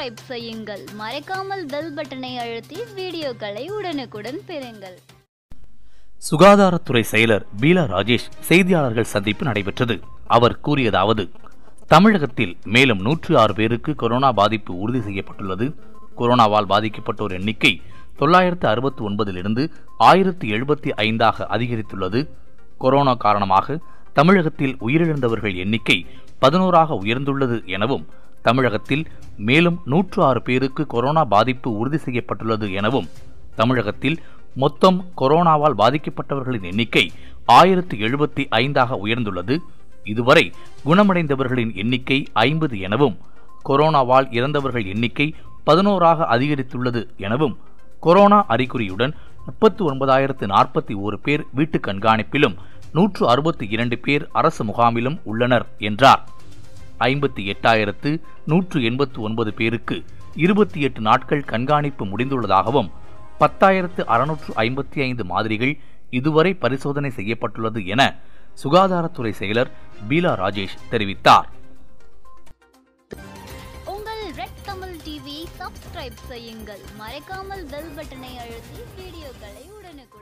subscribe செய்யுங்கள் மறக்காமல் bell பட்டனை அழுத்தி வீடியோக்களை உடனுக்குடன் பெறுங்கள் சுகாதாரத்துறை செயலர் பீலா ராஜேஷ் செய்தியாளர்கள் சந்திப்பு நடைபெற்றது அவர் கூறியதாவது தமிழகத்தில் மேலும் நூற்று ஆறு பேருக்கு கொரோனா பாதிப்பு உறுதி செய்யப்பட்டுள்ளது கொரோனாவால் பாதிக்கப்பட்டோர் எண்ணிக்கை தொள்ளாயிரத்து அறுபத்தி ஒன்பதிலிருந்து ஆயிரத்து எழுபத்தி ஐந்தாக அதிகரித்துள்ளது கொரோனா காரணமாக தமிழகத்தில் உயிரிழந்தவர்கள் எண்ணிக்கை பதினோராக உயர்ந்துள்ளது எனவும் தமிழகத்தில் மேலும் நூற்று ஆறு பேருக்கு கொரோனா பாதிப்பு உறுதி செய்யப்பட்டுள்ளது எனவும் தமிழகத்தில் மொத்தம் கொரோனாவால் பாதிக்கப்பட்டவர்களின் எண்ணிக்கை ஆயிரத்து எழுபத்தி ஐந்தாக உயர்ந்துள்ளது இதுவரை குணமடைந்தவர்களின் எண்ணிக்கை ஐம்பது எனவும் கொரோனாவால் இறந்தவர்கள் எண்ணிக்கை பதினோராக அதிகரித்துள்ளது எனவும் கொரோனா அறிகுறியுடன் முப்பத்து ஒன்பதாயிரத்து நாற்பத்தி ஓரு பேர் வீட்டு கண்காணிப்பிலும் நூற்று அறுபத்தி இரண்டு பேர் அரசு முகாமிலும் உள்ளனர் என்றார் ஐம்பத்தி எட்டாயிரத்து நூற்று எண்பத்து ஒன்பது பேருக்கு இருபத்தி எட்டு நாட்கள் கண்காணிப்பு முடிந்துள்ளதாகவும் பத்தாயிரத்து அறுநூற்று ஐம்பத்தி ஐந்து மாதிரிகள் இதுவரை பரிசோதனை செய்யப்பட்டுள்ளது என சுகாதாரத்துறை செயலர் பீலா ராஜேஷ் தெரிவித்தார் உங்கள் ரெட் தமிழ் டிவியை சப்ஸ்கிரைப் செய்யுங்கள் மறக்காமல் பெல் பட்டனை அழுத்தி வீடியோக்களை உடனுக்குடன்